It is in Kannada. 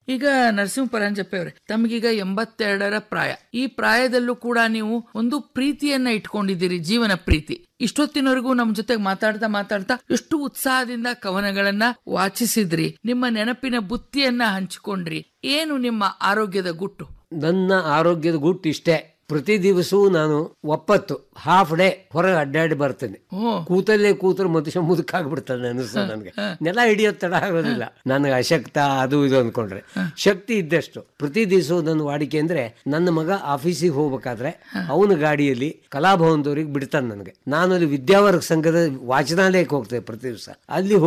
ಈಗ ನರಸಿಂಹ ಪರಂಜಪ್ಪೆ ಅವರೇ ತಮಗೀಗ ಎಂಬತ್ತೆರಡರ ಪ್ರಾಯ ಈ ಪ್ರಾಯದಲ್ಲೂ ಕೂಡ ನೀವು ಒಂದು ಪ್ರೀತಿಯನ್ನ ಇಟ್ಕೊಂಡಿದ್ದೀರಿ ಜೀವನ ಪ್ರೀತಿ ಇಷ್ಟೊತ್ತಿನವರೆಗೂ ನಮ್ ಜೊತೆಗೆ ಮಾತಾಡ್ತಾ ಮಾತಾಡ್ತಾ ಎಷ್ಟು ಉತ್ಸಾಹದಿಂದ ಕವನಗಳನ್ನ ವಾಚಿಸಿದ್ರಿ ನಿಮ್ಮ ನೆನಪಿನ ಬುತ್ತಿಯನ್ನ ಹಂಚಿಕೊಂಡ್ರಿ ಏನು ನಿಮ್ಮ ಆರೋಗ್ಯದ ಗುಟ್ಟು ನನ್ನ ಆರೋಗ್ಯದ ಗುಟ್ಟು ಇಷ್ಟೇ ಪ್ರತಿ ದಿವಸವೂ ನಾನು ಒಪ್ಪತ್ತು ಹಾಫ್ ಡೇ ಹೊರಗೆ ಅಡ್ಡಾಡಿ ಬರ್ತೇನೆ ಓ ಕೂತಲ್ಲೇ ಕೂತರು ಮನುಷ್ಯ ಮುದುಕಾಗ್ಬಿಡ್ತಾನೆ ಅನಿಸ್ತದೆ ನನಗೆ ನೆಲ ಹಿಡಿಯೋದ್ ತಡ ಆಗೋದಿಲ್ಲ ನನಗೆ ಅಶಕ್ತ ಅದು ಇದು ಅಂದ್ಕೊಂಡ್ರೆ ಶಕ್ತಿ ಇದ್ದಷ್ಟು ಪ್ರತಿ ದಿವಸ ನನ್ನ ವಾಡಿಕೆ ಅಂದ್ರೆ ನನ್ನ ಮಗ ಆಫೀಸಿಗೆ ಹೋಗ್ಬೇಕಾದ್ರೆ ಅವನ ಗಾಡಿಯಲ್ಲಿ ಕಲಾಭವನದವ್ರಿಗೆ ಬಿಡ್ತಾನೆ ನನಗೆ ನಾನು ಅಲ್ಲಿ ವಿದ್ಯಾವರ್ಗ ಸಂಘದ ವಾಚನಾಲಯಕ್ಕೆ ಹೋಗ್ತೇವೆ ಪ್ರತಿ ದಿವಸ ಅಲ್ಲಿ